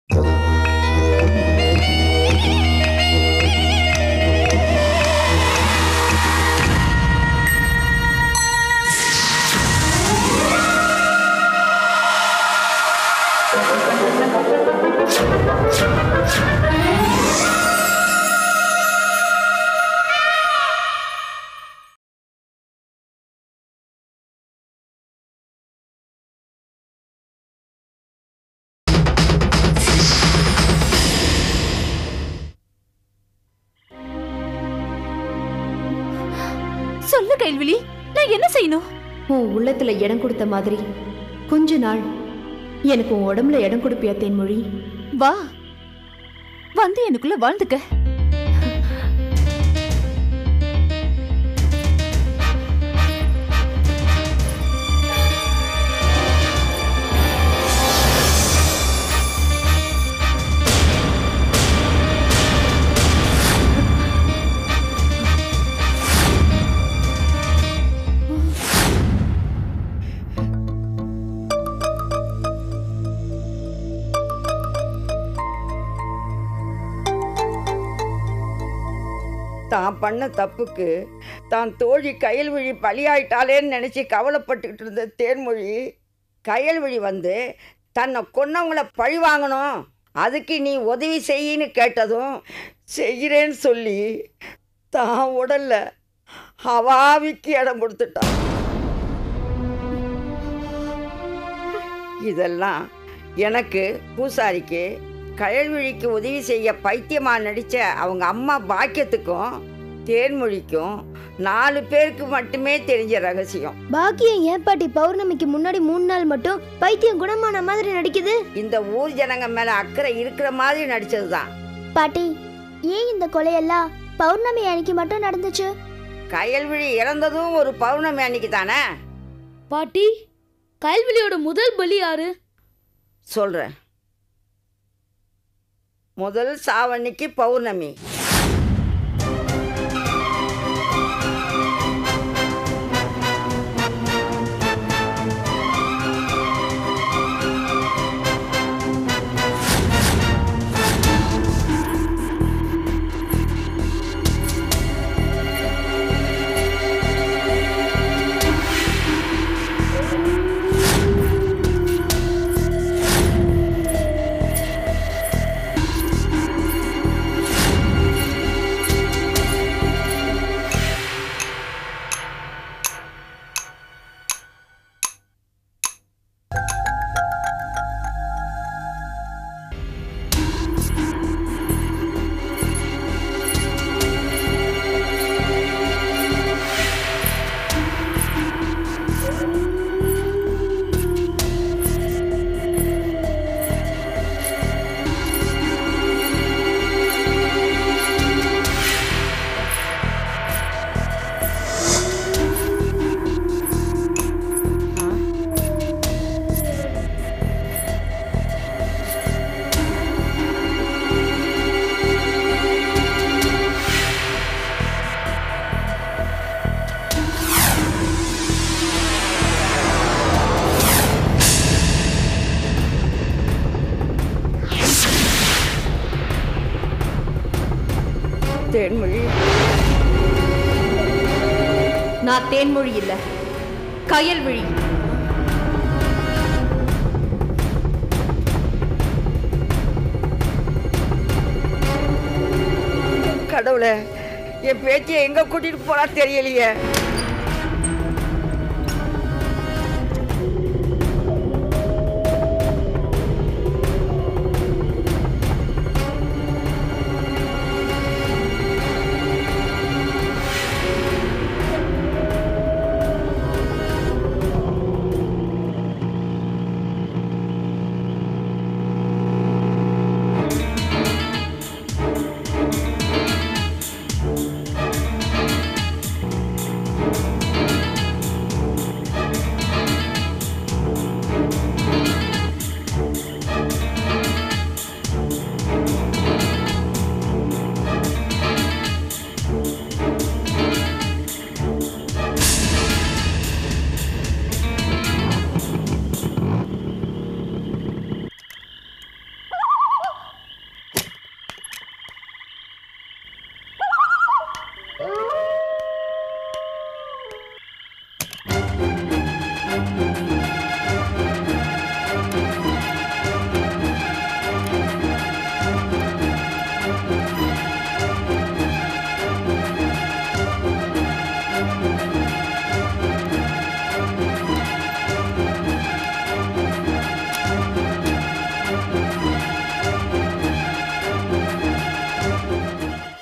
சொல்லு கைல்விழி நான் என்ன செய்யணும் உன் உள்ளத்துல இடம் கொடுத்த மாதிரி கொஞ்ச நாள் எனக்கு உன் உடம்புல இடம் கொடுப்பியா தேன்மொழி வா வந்து எனக்குள்ள வாழ்ந்துக்க தான் பண்ண தப்புக்கு தான் தோழி கயல்விழி பலியாயிட்டாளேன்னு நினச்சி கவலைப்பட்டுக்கிட்டு இருந்த தேன்மொழி கயல்விழி வந்து தன்னை கொன்னவங்கள பழி வாங்கணும் அதுக்கு நீ உதவி செய்யின்னு கேட்டதும் செய்கிறேன்னு சொல்லி தான் உடல்ல அவாவிக்கு இடம் கொடுத்துட்டான் இதெல்லாம் எனக்கு பூசாரிக்கு கயல்விழிக்கு உதவி செய்ய பைத்தியமாக நடித்த அவங்க அம்மா பாக்கியத்துக்கும் தேன்மொழிக்கும் நாலு பேருக்கு மட்டுமே தெரிஞ்ச ரகசியம் பாக்கியம் ஏன் பாட்டி பௌர்ணமிக்கு முன்னாடி மூணு நாள் மட்டும் பைத்தியம் குணமான மாதிரி நடிக்குது இந்த ஊர் ஜனங்க மேலே அக்கறை இருக்கிற மாதிரி நடித்தது தான் பாட்டி ஏன் இந்த கொலையெல்லாம் பௌர்ணமி அன்னைக்கு மட்டும் நடந்துச்சு கயல்விழி இறந்ததும் ஒரு பௌர்ணமி அன்னைக்கு தானே பாட்டி கயல்விழியோட முதல் பலி யாரு சொல்கிறேன் முதல் சாவன்னைக்கு பௌர்ணமி தேன்மொழி நான் தேன்மொழி இல்ல கயல்விழி கடவுளே என் பேத்தியை எங்கே கூட்டிகிட்டு போனா தெரியலையே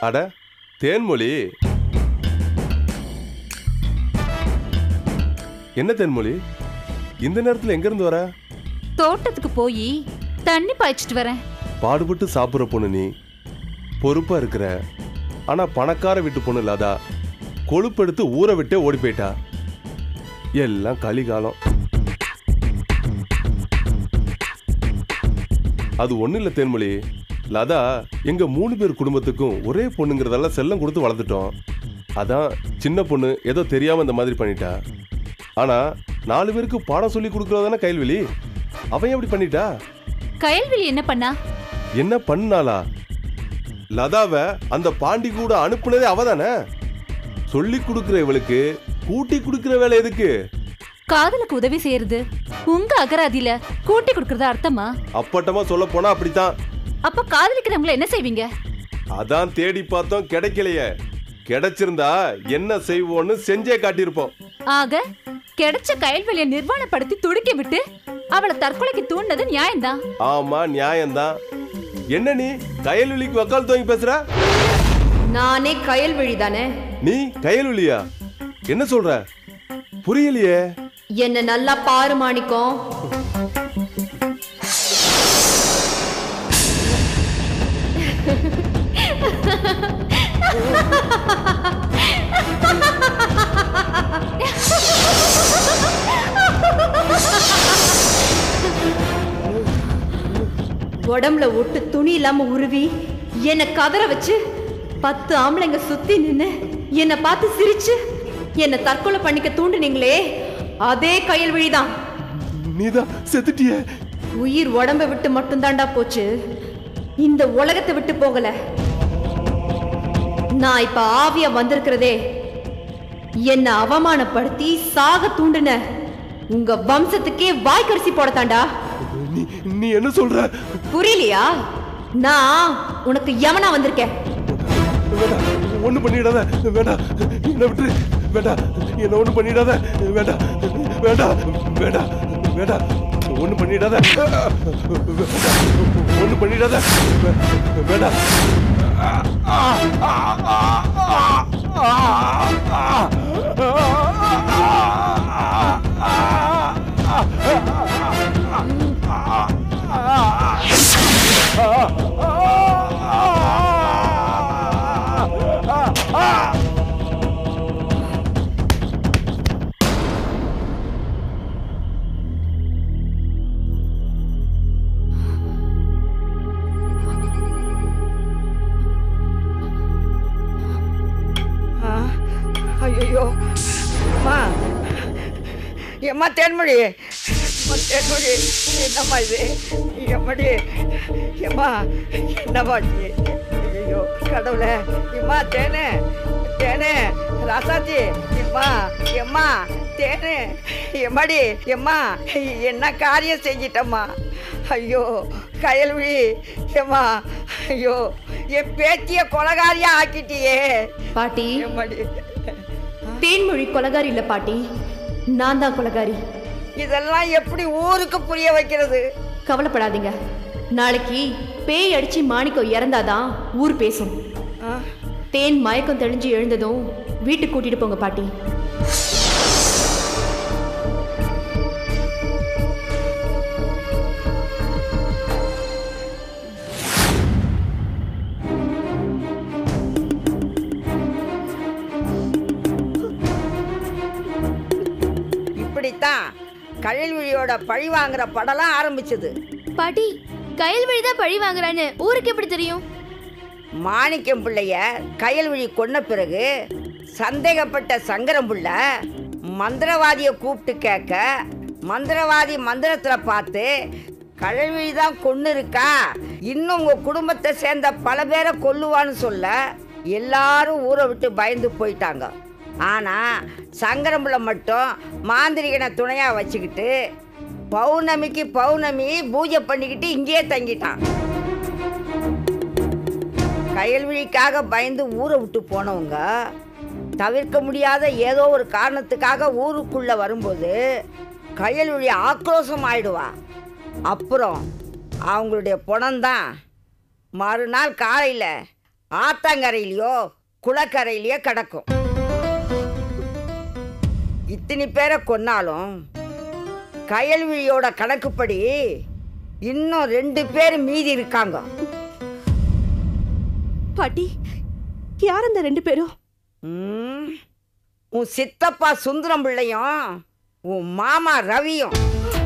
அட தேன்மொழி என்ன தேன்மொழி இந்த நேரத்துல எங்க இருந்து வர தோட்டத்துக்கு போய் தண்ணி பாய்ச்சிட்டு வரேன் பாடுபட்டு சாப்பிட்ற பொண்ணு நீ பொறுப்பா இருக்கிற ஆனா பணக்கார வீட்டு பொண்ணு இல்லாதா கொழுப்பெடுத்து ஊரை விட்டே ஓடி போயிட்டா எல்லாம் கலிகாலம் அது ஒண்ணு இல்ல தேன்மொழி லதா எங்க மூணு பேர் குடும்பத்துக்கும் ஒரே பொண்ணுங்கிறதெல்லாம் செல்லம் கொடுத்து வளர்த்துட்டோம் அதான் சின்ன பொண்ணு ஏதோ தெரியாம இந்த மாதிரி பண்ணிட்டா ஆனா நாலு பேருக்கு பாடம் சொல்லி கொடுக்கறதானே கைல்வெளி அவன் எப்படி பண்ணிட்டா கயல்விழி என்ன பண்ணா என்ன பண்ணாளா லதாவை அந்த பாண்டி கூட அனுப்புனதே அவதானே சொல்லி கொடுக்கிற இவளுக்கு கூட்டி கொடுக்கிற வேலை எதுக்கு காதலுக்கு உதவி செய்யறது உங்க அகராதியில கூட்டி கொடுக்கறது அர்த்தமா அப்பட்டமா சொல்ல போனா அப்படித்தான் அப்ப காதலிக்கிறவங்கள என்ன செய்வீங்க அதான் தேடி பார்த்தோம் கிடைக்கலையே கிடைச்சிருந்தா என்ன செய்வோன்னு செஞ்சே காட்டியிருப்போம் ஆக கிடைச்ச கயல்வெளிய நிர்வாணப்படுத்தி துடிக்க விட்டு அவளை தற்கொலைக்கு தூண்டினது நியாயம்தான் ஆமா நியாயம்தான் என்ன நீ கயல்வெளிக்கு வக்கால் தூங்கி பேசுற நானே கயல்விழி தானே நீ கயல்வெளியா என்ன சொல்ற புரியலையே என்ன நல்லா பாரு மாணிக்கம் உடம்புல ஒட்டு துணி இல்லாம உருவி என்னை கதற வச்சு பத்து ஆம்பளைங்க சுத்தி நின்னு என்னை பார்த்து சிரிச்சு என்னை தற்கொலை பண்ணிக்க தூண்டுனீங்களே அதே கயல்விழிதான் நீதான் செத்துட்டியே உயிர் உடம்ப விட்டு மட்டும்தான்டா போச்சு இந்த உலகத்தை விட்டு போகல நான் இப்ப ஆவியா வந்திருக்கிறதே என்ன அவமானப்படுத்தி சாக தூண்டுன உங்க வம்சத்துக்கே வாய்க்கரிசி போடத்தாண்டா நீ நீ என்ன சொல்ற புரியலையா நான் உனக்கு யமனா வந்திருக்கேன் வேண்டாம் ஒண்ணு பண்ணிடாத வேண்டாம் என்ன விட்டு வேண்டாம் என்ன ஒண்ணு பண்ணிடாத வேண்டாம் வேண்டாம் வேண்டாம் வேண்டாம் ஒண்ணு பண்ணிடாத ஒண்ணு பண்ணிடாத வேண்டாம் ஐயோ அம்மா எம்மா தேன்மொழி அம்மா, தேன்மொழி என்னம்மா இது எம்மடி எம்மா என்னம்மா இது ஐயோ கடவுளே எம்மா தேனே தேனே ராசாஜி எம்மா எம்மா தேனே எம்மாடி எம்மா என்ன காரியம் செஞ்சிட்டம்மா ஐயோ கயல்விழி எம்மா ஐயோ என் பேத்திய கொலகாரியா ஆக்கிட்டியே பாட்டி எம்மாடி தேன்மொழி கொலகாரி இல்ல பாட்டி நான் தான் கொலகாரி இதெல்லாம் எப்படி ஊருக்கு புரிய வைக்கிறது கவலைப்படாதீங்க நாளைக்கு பேய் அடிச்சு மாணிக்கம் இறந்தாதான் ஊர் பேசும் ஆ, தேன் மயக்கம் தெளிஞ்சு எழுந்ததும் வீட்டுக்கு கூட்டிட்டு போங்க பாட்டி இப்படித்தான் கயல்விழியோட பழி வாங்குற படம்லாம் ஆரம்பிச்சது பாட்டி கயல்வழி தான் பழி வாங்குறான்னு ஊருக்கு எப்படி தெரியும் மாணிக்கம் பிள்ளைய கயல்விழி கொன்ன பிறகு சந்தேகப்பட்ட சங்கரம் புள்ள மந்திரவாதியை கூப்பிட்டு கேட்க மந்திரவாதி மந்திரத்தில் பார்த்து கயல்விழி தான் கொன்று இருக்கா இன்னும் உங்கள் குடும்பத்தை சேர்ந்த பல பேரை கொல்லுவான்னு சொல்ல எல்லாரும் ஊரை விட்டு பயந்து போயிட்டாங்க ஆனால் சங்கரம்புள்ள மட்டும் மாந்திரிகனை துணையாக வச்சுக்கிட்டு பௌர்ணமிக்கு பௌர்ணமி பூஜை பண்ணிக்கிட்டு இங்கேயே தங்கிட்டான் கயல்விழிக்காக பயந்து ஊரை விட்டு போனவங்க தவிர்க்க முடியாத ஏதோ ஒரு காரணத்துக்காக ஊருக்குள்ள வரும்போது கயல்விழி ஆக்ரோஷம் ஆயிடுவா அப்புறம் அவங்களுடைய புணம்தான் மறுநாள் காலையில் ஆத்தங்கரையிலையோ குளக்கரையிலையோ கிடக்கும் இத்தனை பேரை கொன்னாலும் கயல்விழியோட கணக்குப்படி இன்னும் ரெண்டு பேர் மீதி இருக்காங்க பாட்டி யார் அந்த ரெண்டு பேரும் ம், உன் சித்தப்பா சுந்தரம் பிள்ளையும் உன் மாமா ரவியும்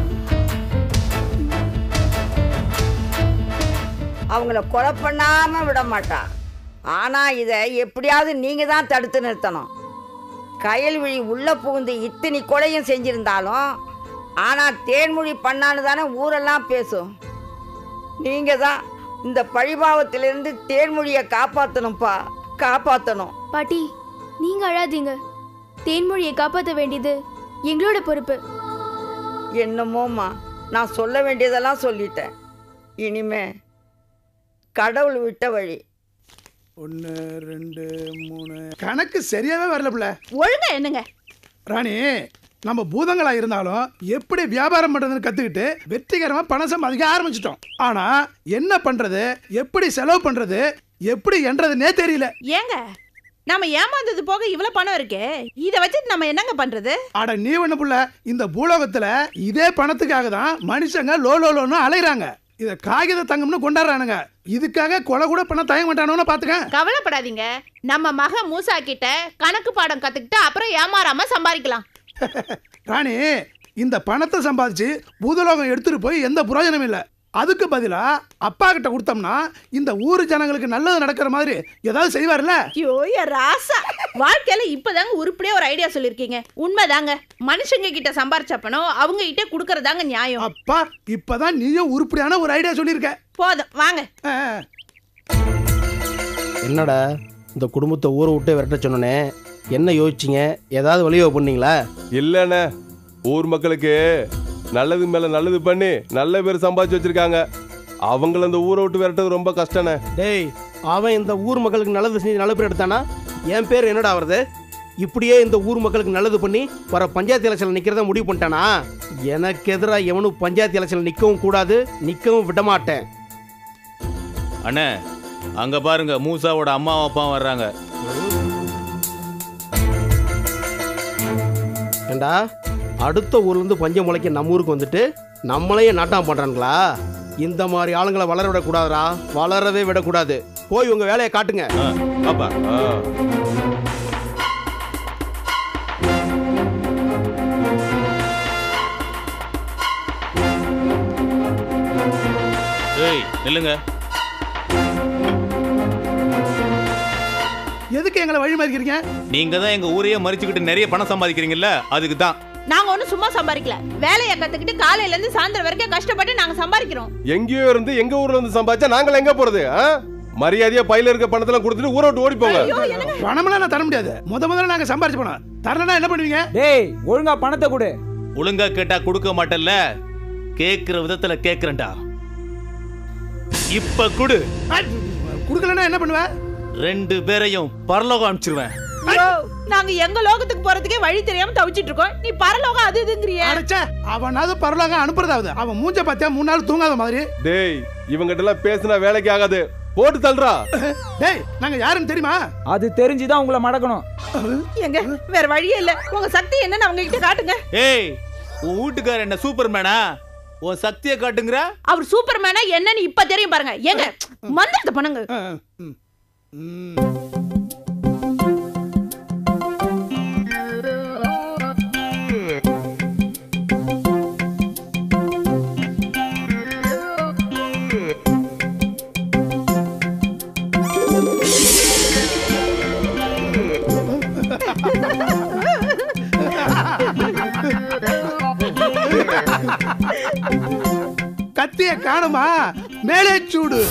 அவங்கள கொலை பண்ணாம விட மாட்டா ஆனா இதை எப்படியாவது நீங்க தான் தடுத்து நிறுத்தணும் கயல்விழி உள்ள புகுந்து இத்தனை கொலையும் செஞ்சிருந்தாலும் ஆனா தேன்மொழி பண்ணான்னு தானே ஊரெல்லாம் பேசும் நீங்க தான் இந்த பழிபாவத்திலிருந்து தேன்மொழியை காப்பாற்றணும்ப்பா காப்பாற்றணும் பாட்டி நீங்க அழாதீங்க தேன்மொழியை காப்பாற்ற வேண்டியது எங்களோட பொறுப்பு என்னமோம்மா நான் சொல்ல வேண்டியதெல்லாம் சொல்லிட்டேன் இனிமே கடவுள் விட்ட வழி ஒன்று ரெண்டு மூணு கணக்கு சரியாவே வரல பிள்ளை ஒழுங்கா என்னங்க ராணி நம்ம பூதங்களா இருந்தாலும் எப்படி வியாபாரம் பண்றதுன்னு கத்துக்கிட்டு வெற்றிகரமா பணம் சம்பாதிக்க ஆரம்பிச்சிட்டோம் ஆனா என்ன பண்றது எப்படி செலவு பண்றது எப்படி என்றதுனே தெரியல ஏங்க நம்ம ஏமாந்தது போக இவ்வளவு பணம் இருக்கே இத வச்சுட்டு நம்ம என்னங்க பண்றது அட நீ ஒண்ணு புள்ள இந்த பூலோகத்துல இதே பணத்துக்காக தான் மனுஷங்க லோ லோ லோன்னு அலைறாங்க இத காகித தங்கம்னு கொண்டாடுறானுங்க இதுக்காக கொலை கூட பண்ண தயங்க மாட்டானோன்னு பாத்துக்க கவலைப்படாதீங்க நம்ம மக மூசா கிட்ட கணக்கு பாடம் கத்துக்கிட்டு அப்புறம் ஏமாறாம சம்பாதிக்கலாம் ராணி இந்த பணத்தை சம்பாதிச்சு பூதலோகம் எடுத்துட்டு போய் எந்த பிரயோஜனமும் இல்லை அதுக்கு பதிலா அப்பா கிட்ட கொடுத்தோம்னா இந்த ஊர் ஜனங்களுக்கு நல்லது நடக்கிற மாதிரி ஏதாவது செய்வார்ல ஐயோ என் ராசா வாழ்க்கையில இப்பதாங்க உருப்படியா ஒரு ஐடியா சொல்லிருக்கீங்க உண்மைதாங்க மனுஷங்க கிட்ட சம்பாரிச்ச பணம் அவங்க கிட்ட குடுக்கறதாங்க நியாயம் அப்பா இப்பதான் நீயும் உருப்படியான ஒரு ஐடியா சொல்லியிருக்க போதும் வாங்க ஆ, என்னடா இந்த குடும்பத்தை ஊரை விட்டு விரட்ட சொன்னனே என்ன யோசிச்சிங்க ஏதாவது வழிவகை பண்ணீங்களா இல்லைண்ணே ஊர் மக்களுக்கு நல்லது மேல நல்லது பண்ணி நல்ல பேர் சம்பாதிச்சு வச்சிருக்காங்க அவங்கள அந்த ஊரை விட்டு விரட்டது ரொம்ப கஷ்டண்ணே டேய் அவன் இந்த ஊர் மக்களுக்கு நல்லது செஞ்சு நல்ல பேர் எடுத்தானா என் பேர் என்னடா வருது இப்படியே இந்த ஊர் மக்களுக்கு நல்லது பண்ணி வர பஞ்சாயத்து எலெக்ஷனில் நிற்கிறத முடிவு பண்ணிட்டானா எனக்கு எதிராக எவனும் பஞ்சாயத்து எலெக்ஷனில் நிற்கவும் கூடாது நிற்கவும் விட மாட்டேன் அண்ணே அங்க பாருங்க மூசாவோட அம்மாவும் அப்பாவும் வர்றாங்க ஏண்டா அடுத்த ஊர்லேருந்து பஞ்சம் முளைக்க நம்ம ஊருக்கு வந்துட்டு நம்மளையே நாட்டம் பண்ணுறானுங்களா இந்த மாதிரி ஆளுங்களை வளர விடக்கூடாதுடா வளரவே விடக்கூடாது போய் உங்கள் வேலையை காட்டுங்க ஆ, பாப்பா ஆ ஏய் நில்லுங்க எதுக்கு எங்களை வழி மறிக்கிறீங்க நீங்க தான் எங்க ஊரையே மறிச்சுக்கிட்டு நிறைய பணம் சம்பாதிக்கிறீங்கல்ல அதுக்கு தான் நாங்க ஒண்ணும் சும்மா சம்பாதிக்கல வேலையை கத்துக்கிட்டு காலையில இருந்து சாயந்தரம் வரைக்கும் கஷ்டப்பட்டு நாங்க சம்பாதிக்கிறோம் எங்கேயோ இருந்து எங்க ஊர்ல இருந்து சம்பாதிச்சா நாங்கள் எங்க போறது ஆ? மரியாதையா பையில இருக்க பணத்தெல்லாம் கொடுத்துட்டு ஊரை விட்டு ஓடி போங்க பணமெல்லாம் நான் தர முடியாது முத முதல்ல நாங்க சம்பாரிச்சு போனோம் தரலன்னா என்ன பண்ணுவீங்க டேய் ஒழுங்கா பணத்தை கொடு ஒழுங்கா கேட்டா கொடுக்க மாட்டேல்ல கேக்குற விதத்துல கேக்குறேன்டா இப்ப குடு கொடுக்கலன்னா என்ன பண்ணுவ ரெண்டு பேரையும் பரலோகம் அனுப்பிச்சிருவேன் ஐயோ, நாங்க எங்க லோகத்துக்கு போறதுக்கே வழி தெரியாம தவிச்சிட்டு இருக்கோம் நீ பரலோகம் அது இதுங்கிறிய அடைச்சே அவனாவது பரவாயில்ல அனுப்புறதாவது அவன் மூஞ்ச பார்த்தியா மூணு நாள் தூங்காத மாதிரி டேய் இவங்கிட்ட எல்லாம் பேசினா வேலைக்கு ஆகாது போட்டு தள்ளுறா டேய் நாங்க யாருன்னு தெரியுமா அது தெரிஞ்சுதான் உங்களை மடக்கணும் எங்க வேற வழியே இல்ல உங்க சக்தி என்னன்னு அவங்க கிட்ட காட்டுங்க ஏய் உன் வீட்டுக்காரர் என்ன சூப்பர்மேனா உன் சக்தியை காட்டுங்கிற அவர் சூப்பர்மேனா என்னன்னு இப்ப தெரியும் பாருங்க ஏங்க மந்திரத்தை பண்ணுங்க அஹ், ம். ம். கத்திய காணுமா மேலே சூடு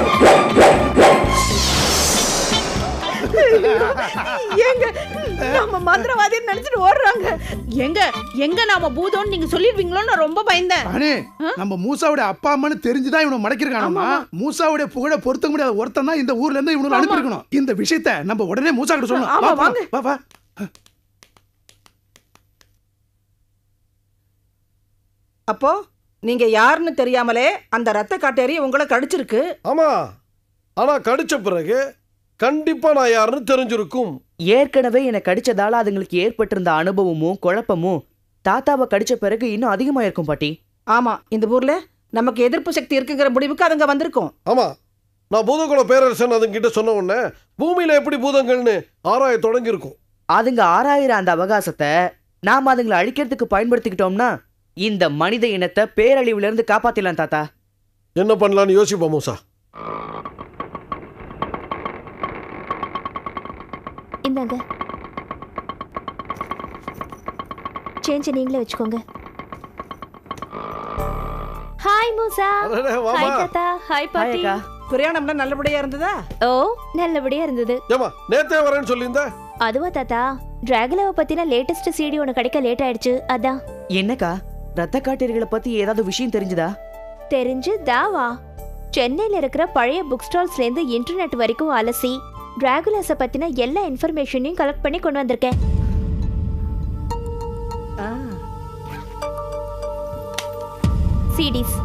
ஏங்க நம்ம நாம மந்திரவாதின்னு நினைச்சிட்டு ஓடுறாங்க எங்க எங்க நாம பூதம்னு நீங்க சொல்லிடுவீங்களோன்னு நான் ரொம்ப பயந்தேன் அனே நம்ம மூசாவுடைய அப்பா அம்மான்னு தெரிஞ்சுதான் இவனை மடக்கிருக்கானம்மா மூசாவுடைய புகழ பொருத்த முடியாத ஒருத்தன் தான் இந்த ஊர்ல இருந்து இவனுக்கு அனுப்பியிருக்கணும் இந்த விஷயத்த நம்ம உடனே மூசா கிட்ட சொல்லணும் ஆமா, வா, வாங்க. வா வா அப்போ நீங்க யாருன்னு தெரியாமலே அந்த ரத்த காட்டேரி உங்களை கடிச்சிருக்கு ஆமா ஆனா கடிச்ச பிறகு கண்டிப்பா நான் யாருன்னு தெரிஞ்சிருக்கும் ஏற்கனவே என்னை கடிச்சதால அதுங்களுக்கு ஏற்பட்டிருந்த அனுபவமும் குழப்பமும் தாத்தாவை கடிச்ச பிறகு இன்னும் அதிகமா இருக்கும் பாட்டி ஆமா இந்த ஊர்ல நமக்கு எதிர்ப்பு சக்தி இருக்குங்கிற முடிவுக்கு அதுங்க வந்திருக்கும் ஆமா நான் பூதகுல பேரரசன் அதுங்கிட்ட சொன்ன உடனே பூமியில எப்படி பூதங்கள்னு ஆராய தொடங்கி இருக்கும் அதுங்க ஆறாயிர அந்த அவகாசத்தை நாம அதுங்களை அழிக்கிறதுக்கு பயன்படுத்திக்கிட்டோம்னா இந்த மனித இனத்தை பேரழிவுல இருந்து காப்பாத்திடலாம் தாத்தா என்ன பண்ணலாம்னு யோசிப்போம் மூசா இந்தாங்க சேஞ்ச் நீங்களே வச்சுக்கோங்க ஹாய் மூசா அடடே, வாமா. ஹாய் தாத்தா ஹாய் பாட்டி பிரயாணம்லாம் நல்லபடியா இருந்ததா ஓ நல்லபடியா இருந்தது ஏமா நேத்தே வரேன்னு சொல்லியிருந்த அதுவா தாத்தா டிராகுலாவை பத்தின லேட்டஸ்ட் சிடி ஒன்று கிடைக்க லேட் ஆயிடுச்சு அதான் என்னக்கா ரத்த காட்டேரிகளை பத்தி ஏதாவது விஷயம் தெரிஞ்சுதா தெரிஞ்சு தாவா சென்னையில இருக்கிற பழைய புக் ஸ்டால்ஸ்ல இருந்து இன்டர்நெட் வரைக்கும் அலசி டிராகுலாஸ பத்தின எல்லா இன்ஃபர்மேஷனையும் கலெக்ட் பண்ணி கொண்டு வந்திருக்கேன் சிடிஸ்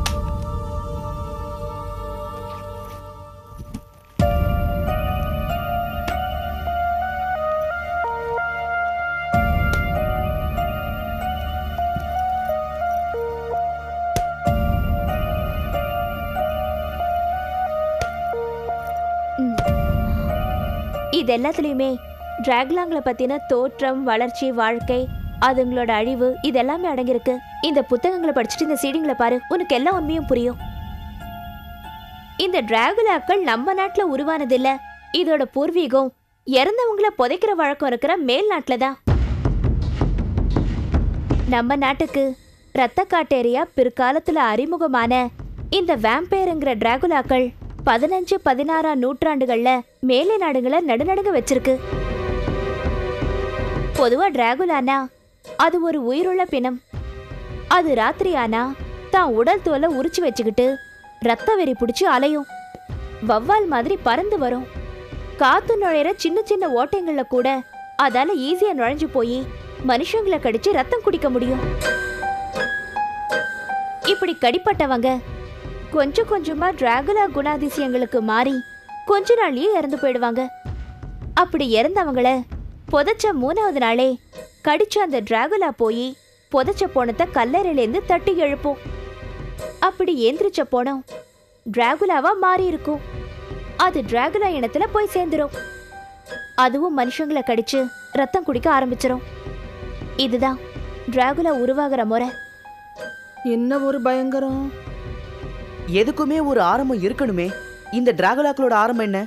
இது எல்லாத்துலயுமே டிராகுலாங்களை பத்தின தோற்றம் வளர்ச்சி வாழ்க்கை அதுங்களோட அழிவு இது எல்லாமே அடங்கியிருக்கு இந்த புத்தகங்களை படிச்சுட்டு இந்த சீடிங்களை பாரு உனக்கு எல்லா உண்மையும் புரியும் இந்த டிராகுலாக்கள் நம்ம நாட்டுல உருவானது இல்ல இதோட பூர்வீகம் இறந்தவங்கள புதைக்கிற வழக்கம் இருக்கிற மேல் நாட்டுல தான் நம்ம நாட்டுக்கு ரத்த காட்டேரியா பிற்காலத்துல அறிமுகமான இந்த வேம்பேருங்கிற டிராகுலாக்கள் பதினஞ்சு பதினாறாம் நூற்றாண்டுகள்ல மேலை நாடுகளை நடுநடுங்க வச்சிருக்கு பொதுவா டிராகுலானா அது ஒரு உயிருள்ள பிணம் அது ராத்திரி ஆனா தான் உடல் தோலை உரிச்சு வச்சுக்கிட்டு ரத்த வெறி பிடிச்சி அலையும் வவ்வால் மாதிரி பறந்து வரும் காத்து நுழையிற சின்ன சின்ன ஓட்டைங்கள்ல கூட அதால ஈஸியா நுழைஞ்சு போய் மனுஷங்களை கடிச்சு ரத்தம் குடிக்க முடியும் இப்படி கடிப்பட்டவங்க கொஞ்சம் கொஞ்சமா டிராகுலா குணாதிசயங்களுக்கு மாறி கொஞ்ச நாள்லயே இறந்து போயிடுவாங்க அப்படி இறந்தவங்கள புதைச்ச மூணாவது நாளே கடிச்ச அந்த டிராகுலா போய் புதைச்ச போனத்தை கல்லறையிலேருந்து தட்டி எழுப்போம் அப்படி எந்திரிச்ச போனம் டிராகுலாவா மாறி இருக்கும் அது டிராகுலா இனத்துல போய் சேர்ந்துரும் அதுவும் மனுஷங்களை கடிச்சு ரத்தம் குடிக்க ஆரம்பிச்சிரும் இதுதான் டிராகுலா உருவாகிற முறை என்ன ஒரு பயங்கரம் எதுக்குமே ஒரு ஆரம்பம் இருக்கணுமே இந்த டிராகுலாக்களோட ஆரம்பம் என்ன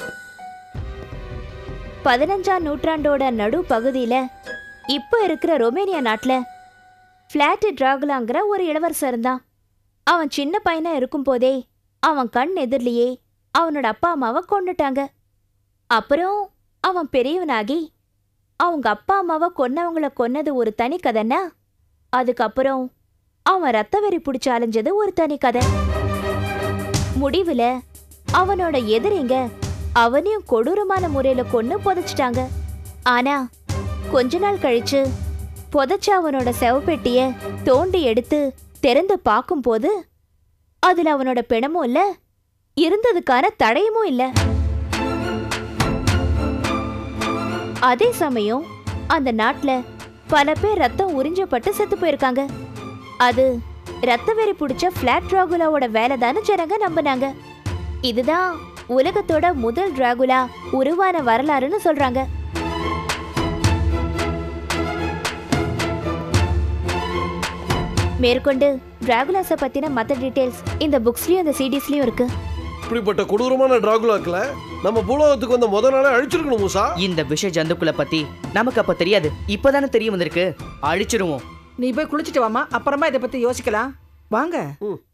பதினஞ்சாம் நூற்றாண்டோட நடு பகுதியில இப்போ இருக்கிற ரொமேனியா நாட்டுல ஃபிளாட் டிராகுலாங்கிற ஒரு இளவரசர் இருந்தான் அவன் சின்ன பையனா இருக்கும்போதே அவன் கண் எதிரிலேயே அவனோட அப்பா அம்மாவை கொண்டுட்டாங்க அப்புறம் அவன் பெரியவனாகி அவங்க அப்பா அம்மாவை கொன்னவங்கள கொன்னது ஒரு தனி கதைன்னா அதுக்கப்புறம் அவன் ரத்த வெறி பிடிச்சு அலைஞ்சது ஒரு தனி கதை முடிவுல அவனோட எதிரிங்க அவனையும் கொடூரமான முறையில கொன்னு புதைச்சிட்டாங்க ஆனா கொஞ்ச நாள் கழிச்சு புதைச்ச அவனோட செவப்பெட்டிய தோண்டி எடுத்து திறந்து பார்க்கும்போது அதுல அவனோட பிணமும் இல்ல இருந்ததுக்கான தடயமும் இல்ல அதே சமயம் அந்த நாட்டுல பல பேர் ரத்தம் உறிஞ்சப்பட்டு செத்து போயிருக்காங்க அது ரத்த வெறி பிடிச்ச பிளாட் டிராகுலாவோட வேலைதான்னு ஜனங்க நம்பினாங்க இதுதான் உலகத்தோட முதல் டிராகுலா உருவான வரலாறுன்னு சொல்றாங்க மேற்கொண்டு டிராகுலாஸை பத்தின மற்ற டீடைல்ஸ் இந்த புக்ஸ்லயும் இந்த சிடிஸ்லயும் இருக்கு இப்படிப்பட்ட கொடூரமான டிராகுலாக்களை நம்ம பூலோகத்துக்கு வந்த முத நாளே அழிச்சிருக்கணும் மூசா இந்த விஷ ஜந்துக்களை பத்தி நமக்கு அப்ப தெரியாது இப்பதானே தெரிய வந்திருக்கு அழிச்சிருவோம் நீ போய் குளிச்சிட்டு வாமா அப்புறமா இதை பத்தி யோசிக்கலாம் வாங்க ம்